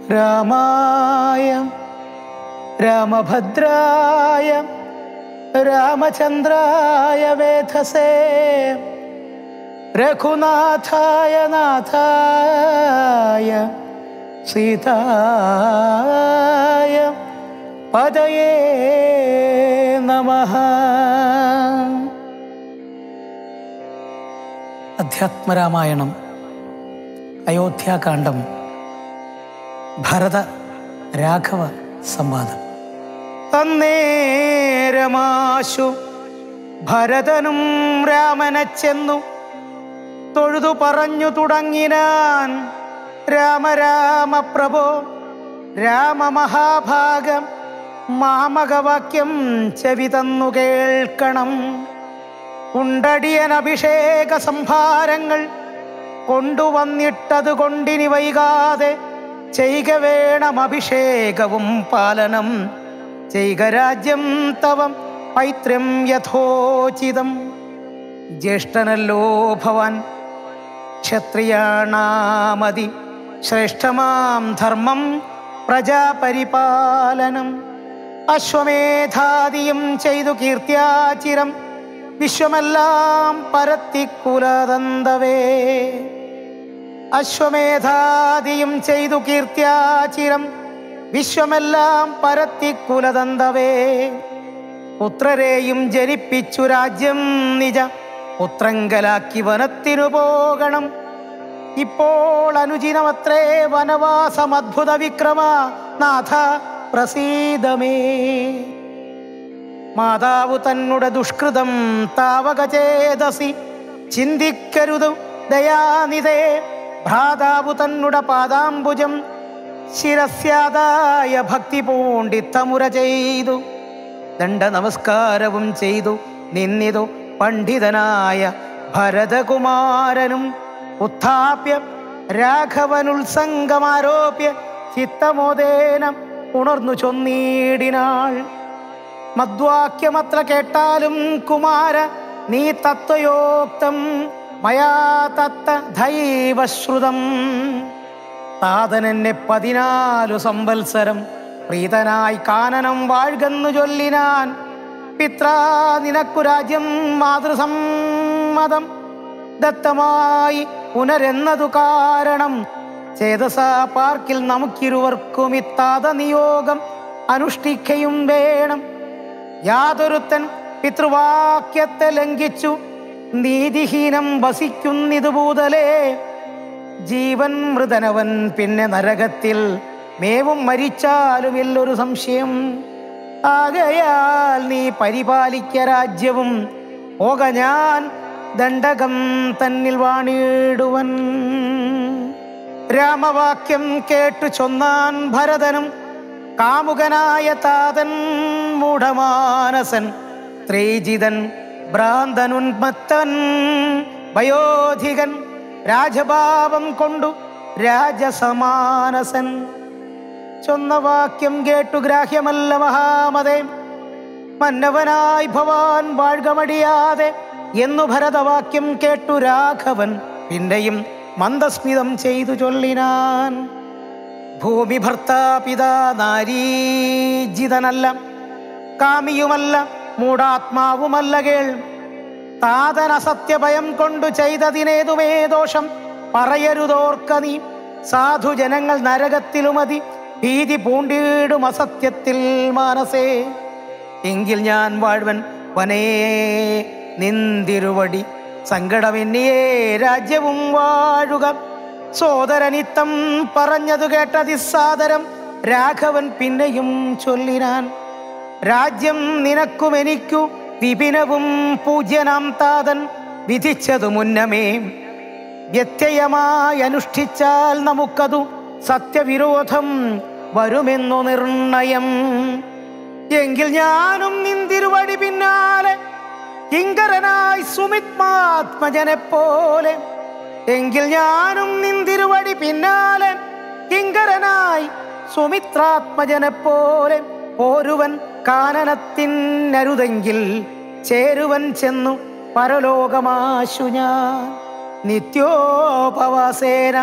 രാമായ രാമഭദ്രായ രാമചന്ദ്രായ വേധസേ രഘുനാഥായ നാഥായ സീതായ പദയേ നമഃ അധ്യാത്മരാമായണം അയോധ്യാകാന്ഡം ഭരത രാഘവ സംവാദം അന്നേരമാശു ഭരതനും രാമനെ ചെന്നു തൊഴുതു പറഞ്ഞു തുടങ്ങിനാൻ രാമ രാമ പ്രഭോ രാമമഹാഭാഗം മാമകവാക്യം ചെവി തന്നു കേൾക്കണം ഉണ്ടടിയൻ അഭിഷേക സംഭാരങ്ങൾ കൊണ്ടുവന്നിട്ടത് കൊണ്ടിനി വൈകാതെ ചെയ്ക വേണം അഭിഷേകവും പാലനം ചെയ്ക രാജ്യം തവം പൈത്രം യഥോചിതം ജ്യേഷ്ഠനല്ലോ ഭവാൻ ക്ഷത്രിയാണാമതി ശ്രേഷ്ഠമാം ധർമ്മം പ്രജാപരിപാലനം അശ്വമേധാദിയും ചെയ്തു കീർത്തിയാചിരം വിശ്വമെല്ലാം പരത്തിക്കുലതന്തവേ അശ്വമേധാദിയും ചെയ്തു കീർത്തിയാചിരം വിശ്വമെല്ലാം പരത്തിക്കുലതന്തവേ പുത്രരെയും ജനിപ്പിച്ചു രാജ്യം നിജ പുത്രങ്കലാക്കി വനത്തിനു പോകണം ഇപ്പോൾ അനുചിനമത്രേ വനവാസം അദ്ഭുത വിക്രമ നാഥ പ്രസീതമേ മാതാവ് തന്നുടെ ദുഷ്കൃതം താവക ചേതസി ചിന്തിക്കരുത് ദയാനിതേ ഭ്രാതാവ് തന്നുടെ പാദാംബുജം ശിരസ്യാതായ ഭക്തി പൂണ്ടിത്തമുര ചെയ്തു ദണ്ഡ നമസ്കാരവും ചെയ്തു നിന്നിതു പണ്ഡിതനായ ഭരതകുമാരനും ഉത്ഥാപ്യ രാഘവനുത്സംഗമാരോപ്യ ചിത്തമോദേനം ഉണർന്നു ചൊന്നീടിനാൾ മദ്വാക്യമത്ര കേട്ടാലും കുമാര നീ തത്വയോക്തം മയാ തത്ത ദൈവശ്രുതം താതനെന്നെ പതിനാലു സംവത്സരം പ്രീതനായി കാനനം വാഴ്കന്നു ചൊല്ലിനാൻ പിത്രാ നിനക്കു രാജ്യം മാതൃസമ്മതം ദത്തമായി പുനരെന്നതു കാരണം ചേതസ പാർക്കിൽ നമുക്കിരുവർക്കും ഇത്താത നിയോഗം അനുഷ്ഠിക്കയും വേണം യാതൊരുത്തൻ പിതൃവാക്യത്തെ ലംഘിച്ചു നീതിഹീനം വസിക്കുന്നിതു ഭൂതലേ ജീവൻ മൃതനവൻ പിന്നെ നരകത്തിൽ മേവും മരിച്ചാലും ഇല്ലൊരു സംശയം ആകയാൽ നീ പരിപാലിക്ക രാജ്യവും പോക ഞാൻ ദണ്ഡകം തന്നിൽ വാണിടുവൻ രാമവാക്യം കേട്ടു ചൊന്നാൻ ഭരതനും കാമുകനായ താതൻ മൂഢമാനസൻ ത്രേജിതൻ ഭ്രാന്തനുന്മത്തൻ വയോധികൻ രാജഭാവം കൊണ്ടു രാജസമാനസൻ ചൊന്ന വാക്യം കേട്ടു ഗ്രാഹ്യമല്ല മഹാമതേ മന്നവനായി ഭവാൻ വാഴ്കമടിയാതെ എന്നു ഭരതവാക്യം കേട്ടു രാഘവൻ പിന്നെയും മന്ദസ്മിതം ചെയ്തു ചൊല്ലിനാൻ ഭൂമി ഭർത്താപിതാ നാരീജിതനല്ല കാമിയുമല്ല മൂഢാത്മാവുമല്ല കേൾ താതന സത്യഭയം കൊണ്ടു ചെയ്തതിനേതുമേ ദോഷം പറയരുതോർക്ക നീ സാധുജനങ്ങൾ നരകത്തിലുമതി ഭീതി പൂണ്ടിടും അസത്യത്തിൽ മാനസേ എങ്കിൽ ഞാൻ വാഴ്വൻ വനേ നിന്തിരുവടി സങ്കടമെന്നിയേ രാജ്യവും വാഴുക സോദരനിത്തം പറഞ്ഞതു കേട്ടതിസാദരം രാഘവൻ പിന്നെയും ചൊല്ലിനാൻ രാജ്യം നിനക്കും എനിക്കു വിപിനവും പൂജ്യനാം താതൻ വിധിച്ചതു മുന്നമേ വ്യത്യയമായി അനുഷ്ഠിച്ചാൽ നമുക്കതു സത്യവിരോധം വരുമെന്നു നിർണയം എങ്കിൽ ഞാനും നിന്തിരുവടി പിന്നാലെ കിങ്കരനായി സുമിത്മാത്മജനെ പോലെ എങ്കിൽ ഞാനും നിന്തിരുവടി പിന്നാലെ കിങ്കരനായി സുമിത്രാത്മജനെ പോലെ പോരുവൻ കാനനത്തിനരുതെങ്കിൽ ചേരുവൻ ചെന്നു പരലോകമാശു ഞാൻ നിത്യോപവാസേന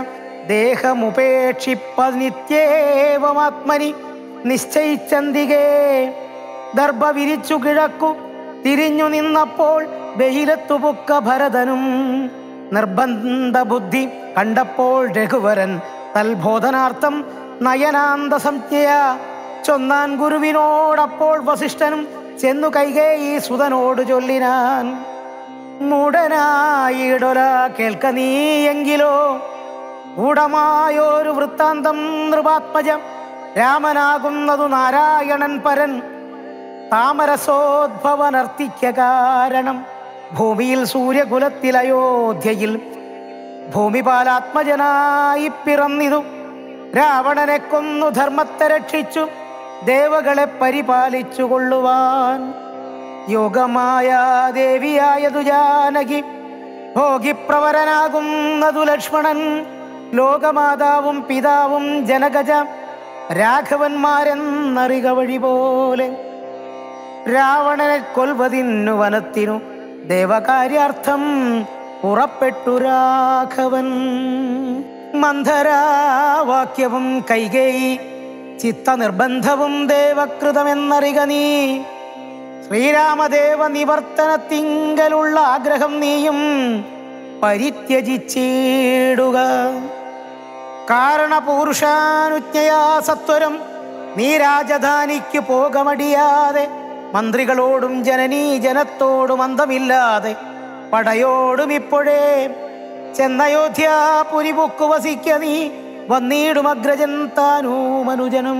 ദേഹമുപേക്ഷിപ്പനിത്യേവമാത്മനി നിശ്ചയിച്ചന്തികേ ദർഭ വിരിച്ചു കിഴക്കു തിരിഞ്ഞു നിന്നപ്പോൾ വെയിലത്തു പുക്ക ഭരതനും നിർബന്ധ ബുദ്ധി കണ്ടപ്പോൾ രഘുവരൻ തൽബോധനാർത്ഥം നയനാന്ത സംജ്ഞയ ചൊന്നാൻ ഗുരുവിനോടപ്പോൾ വസിഷ്ഠനും ചെന്നു കൈകേയി സുതനോട് ചൊല്ലിനാൻ മൂടനായിടൊല കേൾക്ക നീയെങ്കിലോ ഗൂഢമായൊരു വൃത്താന്തം നൃപാത്മജം രാമനാകുന്നതു നാരായണൻ പരൻ താമരസോദ്ഭവനർത്തിക്ക കാരണം ഭൂമിയിൽ സൂര്യകുലത്തിൽ അയോധ്യയിൽ ഭൂമിപാലാത്മജനായി പിറന്നിതു രാവണനെ കൊന്നു ധർമ്മത്തെ രക്ഷിച്ചു ദേവകളെ പരിപാലിച്ചു കൊള്ളുവാൻ യോഗമായ ദേവിയായതു ജാനകി ഭോഗിപ്രവരനാകുന്നതു ലക്ഷ്മണൻ ലോകമാതാവും പിതാവും ജനകജ രാഘവന്മാരെന്നറിക വഴി പോലെ രാവണനെ കൊൽവതിന്നു വനത്തിനു ദേവകാര്യാർത്ഥം പുറപ്പെട്ടു രാഘവൻ മന്ധരാവാക്യവും കൈകേയി ചിത്തനിർബന്ധവും ദേവകൃതമെന്നറിക നീ ശ്രീരാമദേവ നിവർത്തനത്തിങ്കലുള്ള ആഗ്രഹം നീയും പരിത്യജിച്ചിടുക കാരണപൂരുഷാനുജ്ഞയാ സത്വരം നീ രാജധാനിക്ക് പോകമടിയാതെ മന്ത്രികളോടും ജനനീ ജനത്തോടും അന്തമില്ലാതെ പടയോടും ഇപ്പോഴേ ചെന്നയോധ്യാപുരി പൊക്കു വസിക്ക നീ വന്നീടും അഗ്രജൻ താനൂ മനുജനും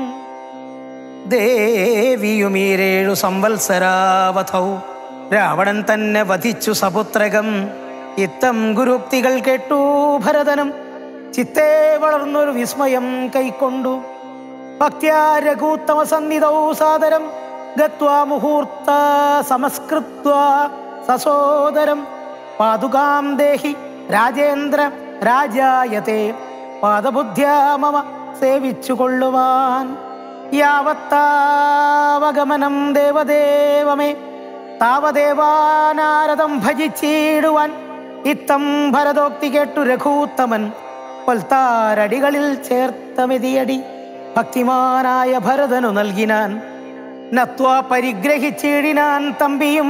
ദേവിയുമീരേഴു സംവത്സരാവധൗ രാവണൻ തന്നെ വധിച്ചു സപുത്രകം ഇത്തം ഗുരുക്തികൾ കേട്ടു ഭരതനും ചിത്തേ വളർന്നൊരു വിസ്മയം കൈക്കൊണ്ടു ഭക്ത്യാ രഘൂത്തമ സന്നിധൗ സാദരം ഗത്വാ മുഹൂർത്ത സമസ്കൃത്വാ സസോദരം പാതുകാം ദേഹി രാജേന്ദ്ര രാജായത്തെ പാദബുദ്ധ്യാ മമ സേവിച്ചു കൊള്ളുവാൻ യാവത്താവഗമനം ദേവദേവമേ താവദേവാനാരദം ഭജിച്ചിടുവാൻ ഇത്തം ഭരതോക്തി കേട്ടു രഘൂത്തമൻ പൊൽത്താരടികളിൽ ചേർത്ത മെതിയടി ഭക്തിമാനായ ഭരതനു നൽകിനാൻ നത്വാ പരിഗ്രഹിച്ചിടിനാൻ തമ്പിയും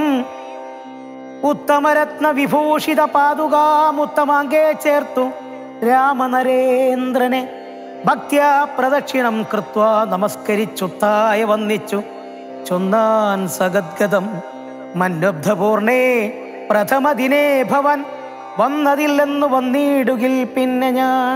ഉത്തമരത്ന വിഭൂഷിത പാതുകാമുത്തമാങ്കേ ചേർത്തു രാമനരേന്ദ്രനെ ഭക്ത്യാ പ്രദക്ഷിണം കൃത്വ നമസ്കരിച്ചുത്തായ വന്നിച്ചു ചൊന്നാൻ സഗദ്ഗതം മന്നബ്ധപൂർണേ പ്രഥമദിനേ ഭവൻ വന്നതില്ലെന്നു വന്നിടുകിൽ പിന്നെ ഞാൻ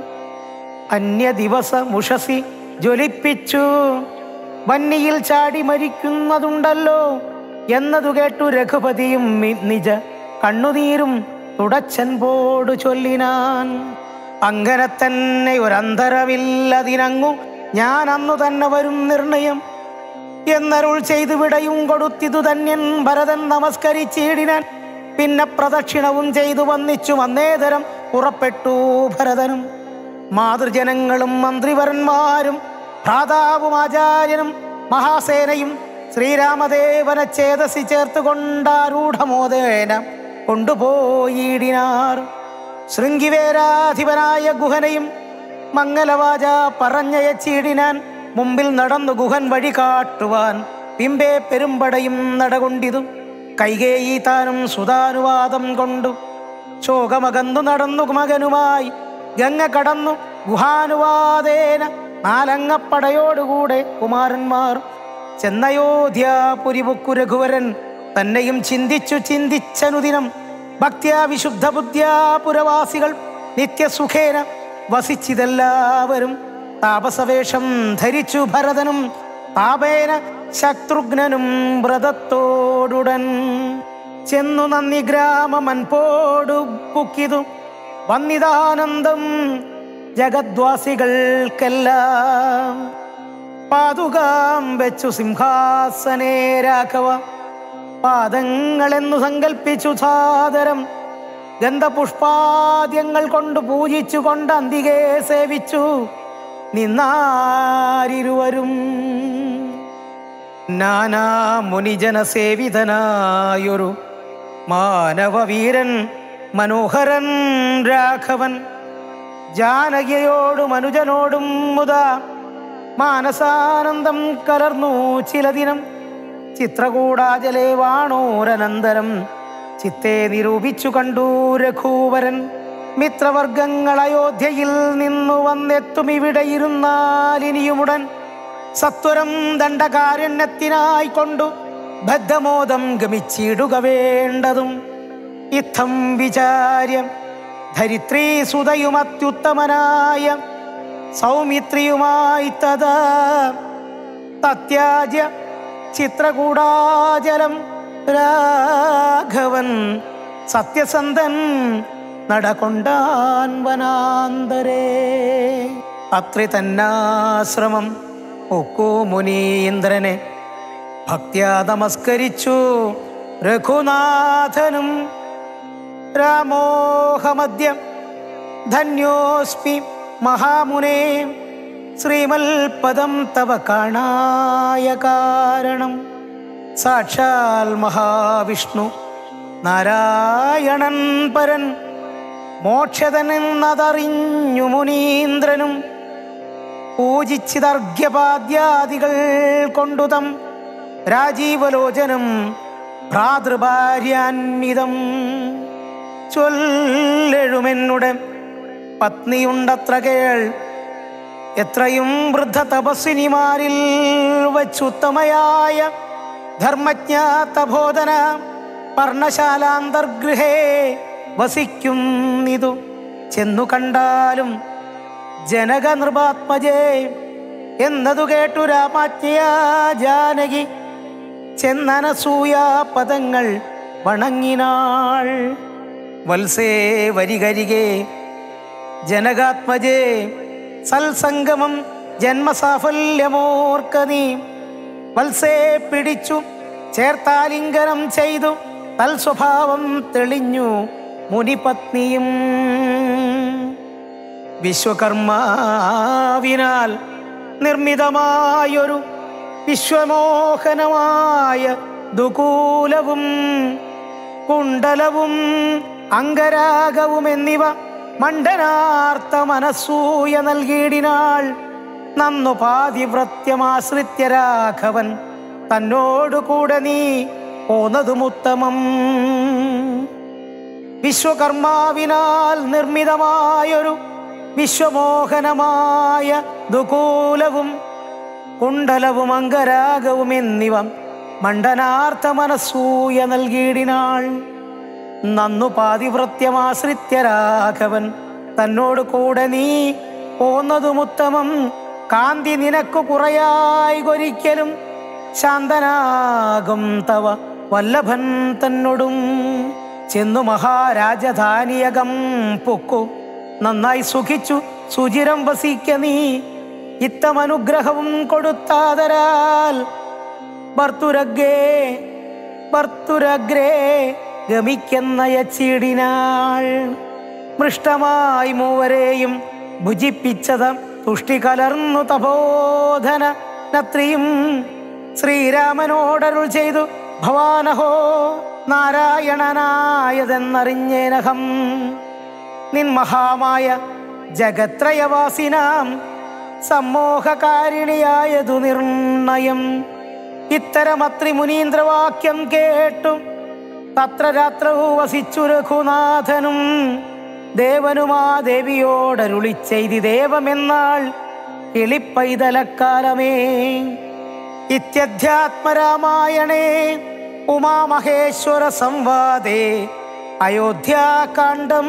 അന്യദിവസമുഷസി ജ്വലിപ്പിച്ചു വന്നിയിൽ ചാടി മരിക്കുന്നതുണ്ടല്ലോ എന്നതു കേട്ടു രഘുപതിയും മി- നിജ കണ്ണുനീരും തുടച്ചൻ പോടു ചൊല്ലിനാൻ അങ്ങനെ തന്നെ ഒരന്തരമില്ലതിനങ്ങു ഞാൻ അന്നു തന്നെ വരും നിർണയം എന്നരുൾ ചെയ്തു വിടയും കൊടുത്തിതു ധന്യൻ ഭരതൻ നമസ്കരിച്ചിടിനാൻ പിന്നെ പ്രദക്ഷിണവും ചെയ്തു വന്നിച്ചു വന്നേതരം പുറപ്പെട്ടു ഭരതനും മാതൃജനങ്ങളും മന്ത്രിവരന്മാരും ഭ്രാതാവും ആചാര്യനും മഹാസേനയും ശ്രീരാമദേവനെ ചേതസി ചേർത്ത് കൊണ്ടാരൂഢമോദേന കൊണ്ടുപോയിടിനാർ ശൃംഗിവേരാധിപനായ ഗുഹനയും മംഗലവാച പറഞ്ഞയച്ചിടിനാൻ മുമ്പിൽ നടന്നു ഗുഹൻ വഴി കാട്ടുവാൻ പിമ്പേ പെരുമ്പടയും നടകൊണ്ടിതു കൈകേയി താനും സുതാനുവാദം കൊണ്ടു ശോകമകന്നു നടന്നു മകനുമായി ഗംഗ കടന്നു ഗുഹാനുവാദേന നാലങ്ങപ്പടയോടുകൂടെ കുമാരന്മാർ ചെന്നയോധ്യാപുരിപുക്കു രഘുവരൻ തന്നെയും ചിന്തിച്ചു ചിന്തിച്ചനുദിനം ഭക്ത്യാ വിശുദ്ധ ബുദ്ധ്യാ പുരവാസികൾ നിത്യസുഖേന വസിച്ചിതെല്ലാവരും താപസവേഷം ധരിച്ചു ഭരതനും താപേന ശത്രുഘ്നനും വ്രതത്തോടുടൻ ചെന്നു നന്ദി ഗ്രാമമൻപോടു പുക്കിതു വന്നിതാനന്ദം ജഗദ്വാസികൾക്കെല്ലാം പാതുകാം വെച്ചു സിംഹാസനേ രാഘവ പാദങ്ങളെന്നു സങ്കൽപ്പിച്ചു സാദരം ഗന്ധപുഷ്പാദ്യങ്ങൾ കൊണ്ട് പൂജിച്ചു കൊണ്ട് അന്തികെ സേവിച്ചു നിന്നാരിരുവരും നാനാ മുനിജന സേവിതനായൊരു മാനവവീരൻ മനോഹരൻ രാഘവൻ ജാനകിയോടും അനുജനോടും മുത മാനസാനന്ദം കലർന്നു ചില ദിനം ചിത്രകൂടാചലേ വാണോരനന്തരം ചിത്തെ നിരൂപിച്ചു കണ്ടു രഘൂവരൻ മിത്രവർഗങ്ങൾ അയോധ്യയിൽ നിന്നു വന്നെത്തും ഇവിടെ ഇരുന്നാലിനിയുമുടൻ സത്വരം ദണ്ഡകാരണ്യത്തിനായി കൊണ്ടു ബദ്ധമോദം ഗമിച്ചിടുക വേണ്ടതും ഇത്തം വിചാര്യം ധരിത്രീ സുതയുമത്യുത്തമനായ സൗമിത്രിയുമായി തഥാ തത്യാജ്യ ചിത്രകൂടാചലം രാഘവൻ സത്യസന്ധൻ നടകൊണ്ടാൻ വനാന്തരേ അത്രി തന്നാശ്രമം ഒക്കു മുനീന്ദ്രനെ ഭക്ത്യാ നമസ്കരിച്ചു രഘുനാഥനും രാമോഹമദ്യം ധന്യോസ്മി മഹാമുനേ ശ്രീമൽപദം തവ കാണായ കാരണം സാക്ഷാൽ മഹാവിഷ്ണു നാരായണൻ പരൻ മോക്ഷതനെന്നതറിഞ്ഞു മുനീന്ദ്രനും പൂജിച്ചിതർഘ്യപാദ്യാദികൾ കൊണ്ടുതം രാജീവലോചനം ഭ്രാതൃഭാര്യാന്വിതം ചൊല്ലെഴുമെന്നുടെ പത്നിയുണ്ടത്ര കേൾ എത്രയും വൃദ്ധ തപസ്വിനിമാരിൽ വച്ചുത്തമയായ ധർമ്മജ്ഞ തബോധന പർണശാലാന്തർഗൃഹേ വസിക്കുന്നിതു ചെന്നു കണ്ടാലും ജനക നൃപാത്മജേ എന്നതു കേട്ടു രാമാജ്ഞയ ജാനകി ചെന്നനസൂയ പദങ്ങൾ വണങ്ങിനാൾ വത്സേ വരികരികെ ജനകാത്മജേ സൽസംഗമം ജന്മസാഫല്യമോർക്ക നീ വത്സേ പിടിച്ചു ചേർത്താലിംഗനം ചെയ്തു തൽസ്വഭാവം തെളിഞ്ഞു മുനിപത്നിയും വിശ്വകർമാവിനാൽ നിർമ്മിതമായൊരു വിശ്വമോഹനമായ ദുകൂലവും കുണ്ടലവും അംഗരാഗവും എന്നിവ മണ്ഡനാർത്ഥ മനസ്സൂയ നൽകിയിടിനാൾ നന്നു പാതിവ്രത്യമാശ്രിത്യ രാഘവൻ തന്നോടു കൂടെ നീ പോന്നതും ഉത്തമം വിശ്വകർമാവിനാൽ നിർമ്മിതമായൊരു വിശ്വമോഹനമായ ദുകൂലവും കുണ്ടലവും അംഗരാഗവും എന്നിവ മണ്ഡനാർത്ഥ മനസ്സൂയ നൽകിയിടിനാൾ നന്നു പാതിവൃത്യമാശ്രിത്യ രാഘവൻ തന്നോട് കൂടെ നീ പോന്നതുമുത്തമം കാന്തി നിനക്കു കുറയായി ഒരിക്കലും ശാന്തനാകും തവ വല്ലഭൻ തന്നോടും ചെന്നു മഹാരാജധാനിയകം പൊക്കു നന്നായി സുഖിച്ചു സുചിരം വസിക്ക നീ ഇത്തമനുഗ്രഹവും കൊടുത്താതരാൽ ഭർത്തുരഗ്രേ ഭർത്തുരഗ്രേ ഗമിക്കുന്നയച്ചിടിനാൾ മൃഷ്ടമായി മൂവരെയും ഭുജിപ്പിച്ചത് തുഷ്ടി കലർന്നു തപോധന നത്രിയും ശ്രീരാമനോടരുൾ ചെയ്തു ഭവാനഹോ നാരായണനായതെന്നറിഞ്ഞേനഹം നിൻ മഹാമായ ജഗത്രയവാസിനാം സമ്മോഹകാരിണിയായതു നിർണയം ഇത്തരമത്രി മുനീന്ദ്രവാക്യം കേട്ടു തത്ര രാത്രവും വസിച്ചു രഘുനാഥനും ദേവനുമാ ദേവിയോടരുളി ചെയ്തി ദേവമെന്നാൾ കിളിപ്പൈതലക്കാലമേ ഇത്യധ്യാത്മരാമായണേ ഉമാമഹേശ്വര സംവാദേ അയോധ്യാകാണ്ഡം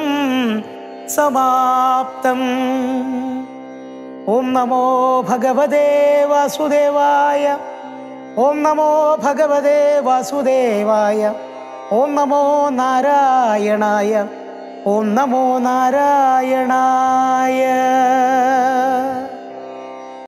സമാപ്തം ഓം നമോ ഭഗവതേ വാസുദേവായ ഓം നമോ ഭഗവതേ വാസുദേവായ ഓം നമോ നാരായണായ ഓം നമോ നാരായണായ